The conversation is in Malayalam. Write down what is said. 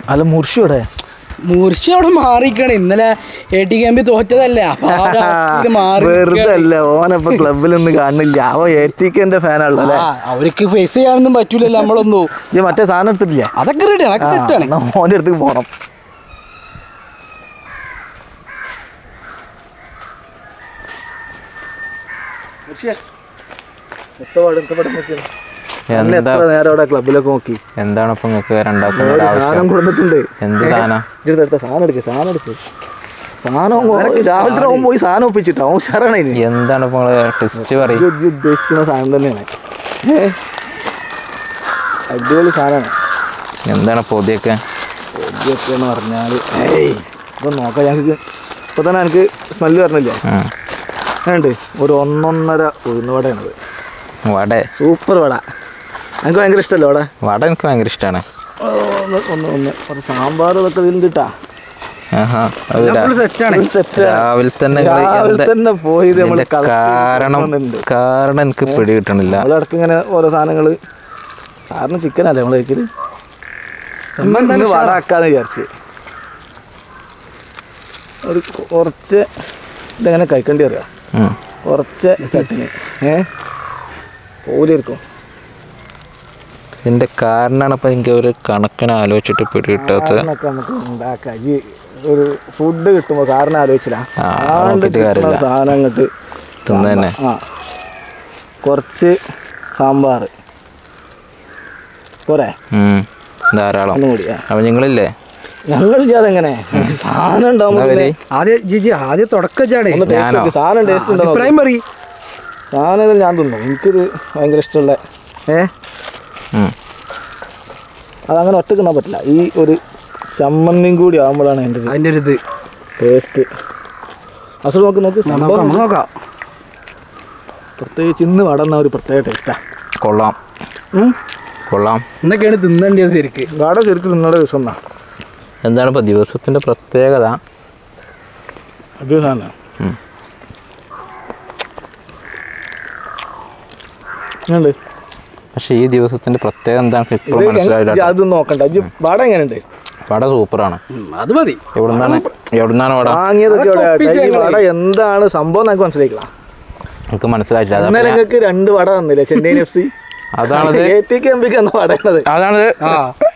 അല്ല മുർഷി ഇവിടെ മൂർച്ച അവിടെ മാറിക്കാണ് ഇന്നലെ എ ടി ക്യാമ്പി തോറ്റതല്ലേ അപ്പൊ ആ ഒരു അവസ്ഥയില് മാറി വെറുതെ നിക്കാണ്. അല്ല ഓനപ്പൊ ക്ലബിൽ നിന്ന് കാണുന്നില്ല അവൻ എ ടി കെന്റെ ഫാനാണല്ലോ അല്ലേ ആ, അവർക്ക് ഫേസ് ചെയ്യാനൊന്നും പറ്റൂലല്ലോ നമ്മളൊന്നും ഇത് മറ്റേ സാധനം എടുത്തിട്ടില്ല അതൊക്കെ റെഡി അതൊക്കെ സെറ്റാണ് ഓൻ്റെ അടുത്തേക്ക് പോണം അന്ന് എന്താ എത്ര നേരം അവിടെ ക്ലബിലൊക്കെ നോക്കി എന്താണ് ഇപ്പൊ നിങ്ങൾക്ക് രണ്ടാക്കും ഒരു സാധനം ആവശ്യം കൊടുത്തിട്ടുണ്ട് എന്ത് സാധനം ഇതെടുത്ത സാധനം എടുക്കുക സാധനം എടുക്കുക സാധനം ഓ- രാവിലത്തെ അവൻ പോയി സാധനം ഒപ്പിച്ചിട്ട് അവൻ ഉഷാറാണ് ഇനി എന്താണ് ഇപ്പൊ നിങ്ങള് ടെസ്റ്റ് പറയും ഇത് ഇജ്ജ് ഉദ്ദേശിക്കുന്ന സാധനം തന്നെയാണ് ഏ? അടിപൊളി സാധനമാണ് എന്താണ് പൊതിയൊക്കെ പൊടിയൊക്കെ എന്ന് പറഞ്ഞാൽ ഏയ് ഇപ്പൊ നോക്കാം ഞങ്ങൾക്ക് ഇപ്പൊ തന്നെ എനിക്ക് സ്മെല്ല് പറഞ്ഞില്ലേ ഉം. ഉണ്ട് ഒരു ഒന്നൊന്നര ഉഴുന്നുവടയാണത് വട സൂപ്പർ വട എനിക്ക് ഭയങ്കര ഇഷ്ടമല്ലേ വട വട എനിക്ക് ഭയങ്കര ഇഷ്ടമാണ് ഓ, ഒന്ന് ഒന്ന് ഒന്ന് ഒരു സാമ്പാർ ഇതൊക്കെ ഇതിൽ കിട്ടാ ആഹാ അത് രാ- ഫുൾ സെറ്റാണ് സെറ്റ് രാവിലെ തന്നെ നിങ്ങള് രാവിലെ എന്താ- തന്നെ പോയത് നമ്മൾ ഇതിന്റെ കാരണം കാരണം എനിക്ക് പിടി കിട്ടണില്ല നമ്മളിടക്ക് ഇങ്ങനെ ഓരോ സാധനങ്ങൾ കാരണം ചിക്കൻ അല്ലേ നമ്മൾ കഴിക്കല് സംഭവം ഇന്ന് എന്തായാലും വട ആക്കാന്ന് വിചാരിച്ച് ഒരു കുറച്ച് ഇതെങ്ങനെ കഴിക്കേണ്ടി അറിയാം ഉം. കുറച്ച് ചട്ടിനി ഏ പോലെയിരിക്കും ഇതിന്റെ കാരണമാണ് ഇപ്പൊ എനിക്ക് ഒരു കണക്കിന് ആലോചിച്ചിട്ട് പിടി കിട്ടാത്തത് കാരണമൊക്കെ നമുക്ക് ഉണ്ടാക്കാം ഈ ഒരു ഫുഡ് കിട്ടുമ്പോൾ കാരണം ആലോചിച്ചില്ല ആ, ആണ്ട് നോക്കിയിട്ട് കിട്ടുന്ന കാര്യമില്ല. സാധനം അങ്ങോട്ട് തിന്ന് തന്നെ ആ കുറച്ച് സാമ്പാർ പോരെ ഉം. ധാരാളം ഒന്നും കൂടി ആ. അപ്പൊ നിങ്ങളില്ലേ ഞങ്ങൾ ചെയ്യാതെങ്ങനെ സാധനം ഉണ്ടാവുമ്പോൾ അവര് പിന്നെ ആദ്യം ജിജി ആദ്യം തുടക്കം ചാടേ ഒന്ന് taste ഞാനോ? നോക്ക്. സാധനം ടേസ്റ്റ് ഉണ്ടോ നോക്ക്. അഭിപ്രായം പറയും സാധനം ഇതിൽ ഞാൻ തിന്നു എനിക്കിത് ഭയങ്കര ഇഷ്ടമുള്ള ഏ ഉം. അതങ്ങനെ ഒറ്റ തിന്നാൻ പറ്റില്ല ഈ ഒരു ചമ്മന്തിയും കൂടി ആകുമ്പോഴാണ് എൻ്റെ അതിന്റെ ഒരു ഇത് ടേസ്റ്റ് അസുഖം നോക്ക് നോക്ക് നോക്കാം സംഭവം നമുക്ക് നോക്കാം പ്രത്യേകിച്ച് ഇന്ന് വടന്ന ഒരു പ്രത്യേക ടേസ്റ്റാ കൊള്ളാം കൊള്ളാം എന്നൊക്കെയാണ് തിന്നേണ്ടത് ശരിക്ക് വട ശരിക്കും നിങ്ങളുടെ ദിവസം എന്നാ എന്താണ് ഇപ്പൊ ദിവസത്തിന്റെ പ്രത്യേകത അത് സാധനം ഉം. ഉണ്ട് പക്ഷെ ഈ ദിവസത്തിന്റെ പ്രത്യേകത എന്താണ് ഇപ്പോഴും മനസ്സിലായില്ല അത് നോക്കണ്ട ഇജ്ജ് വട എങ്ങനെയുണ്ട് വട സൂപ്പറാണ് ഉം, അത് മതി എവിടുന്നാണ് എവിടുന്നാണ് വട വാങ്ങിയതൊക്കെ ഇവിടെ അതൊക്കെ ആട്ടെ. ഈ ഒപ്പിച്ച് വട എന്താണ് സംഭവം എനിക്ക് മനസ്സിലാക്കില്ല എനിക്ക് മനസ്സിലായിട്ടില്ല അതാ ഇന്നലെ പിന്നെ- നിങ്ങൾക്ക് രണ്ട് വട തന്നില്ലേ ചെന്നൈയിൻ എഫ് സി അതാണത് എ ടി കെ എം പിക്ക് എന്ന വടയാണത് അതാണത് ആ